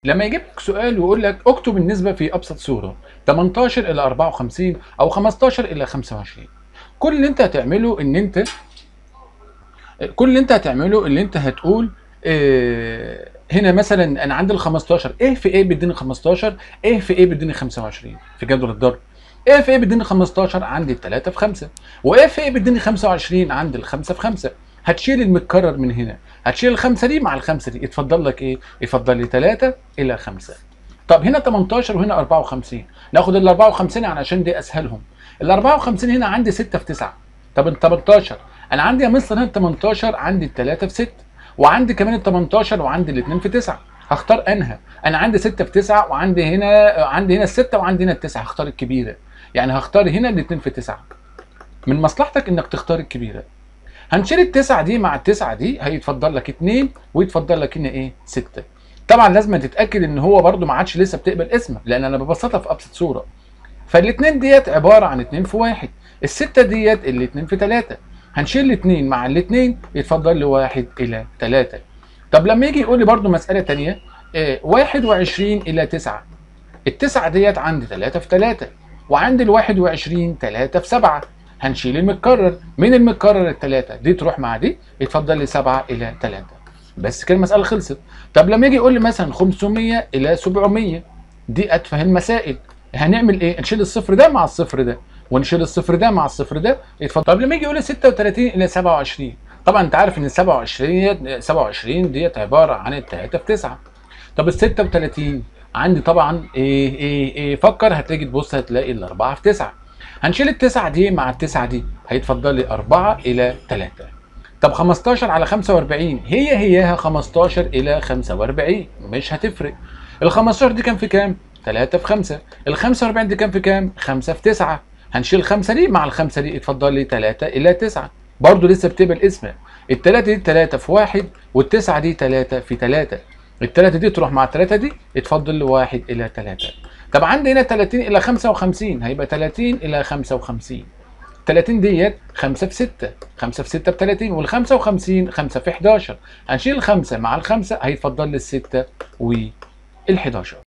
لما يجيب لك سؤال ويقول لك اكتب النسبه في ابسط صوره 18 الى 54 او 15 الى 25 كل اللي انت هتعمله ان انت كل اللي انت هتعمله اللي انت هتقول اه هنا مثلا انا عندي ال 15 ايه في ايه بيديني 15 ايه في ايه بيديني 25 في جدول الضرب ايه في ايه بيديني 15 عندي 3 في 5 وايه في ايه بيديني 25 عندي ال 5 في 5 هتشيل المتكرر من هنا هتشيل الخمسه دي مع الخمسه دي يتفضل لك ايه يفضل لي 3 الى 5 طب هنا 18 وهنا 54 ناخد ال 54 علشان دي اسهلهم ال 54 هنا عندي 6 في 9 طب ال 18 انا عندي يا مستر هنا 18 عندي 3 في 6 وعندي كمان ال 18 وعندي الاثنين في 9 هختار انها انا عندي 6 في 9 وعندي هنا عندي هنا الستة وعندي هنا التسعة هختار الكبيره يعني هختار هنا الاثنين في 9 من مصلحتك انك تختار الكبيره هنشيل التسعة دي مع التسعة دي هيتفضل لك اتنين ويتفضل لك هنا ايه ستة طبعا لازم تتاكد ان هو برده ما عادش لسه بتقبل اسمك لان انا ببسطها في ابسط صوره فالاتنين ديت عباره عن اتنين في واحد الستة ديت الاتنين في تلاتة هنشيل الاتنين مع الاتنين يتفضل لي واحد الى تلاتة طب لما يجي يقول لي برده مساله تانية اه واحد وعشرين الى تسعة التسعة ديت عندي تلاتة في تلاتة وعندي الواحد وعشرين تلاتة في سبعة هنشيل المتكرر من المتكرر التلاتة دي تروح مع دي يتفضل لي سبعة إلى تلاتة بس كده المسألة خلصت طب لما يجي يقول لي مثلا 500 إلى 700 دي أتفه المسائل هنعمل إيه؟ نشيل الصفر ده مع الصفر ده ونشيل الصفر ده مع الصفر ده يتفضل طب لما يجي يقول لي 36 إلى 27 طبعا أنت عارف إن 27 27 ديت عبارة عن التلاتة في 9 طب ال 36 عندي طبعا إيه إيه إيه فكر هتيجي تبص هتلاقي الأربعة في 9 هنشيل التسعة دي مع التسعة دي هيتفضل لي 4 إلى 3 طب 15 على 45 هي هياها 15 إلى 45 مش هتفرق ال 15 دي كام في كام؟ 3 في 5 ال 45 دي كام في كام؟ 5 في 9 هنشيل 5 دي مع الخمسة دي اتفضل لي 3 إلى 9 برضه لسه بتقبل اسمها التلاتة دي 3 في 1 والتسعة دي 3 في 3 التلاتة دي تروح مع التلاتة دي اتفضل لي 1 إلى 3 طب عندي هنا 30 الى 55 هيبقى 30 الى 55 30 ديت 5 في 6 5 في 6 ب 30 وال 55 5 في 11 هنشيل الخمسه مع الخمسه هيتفضل لي السته وال 11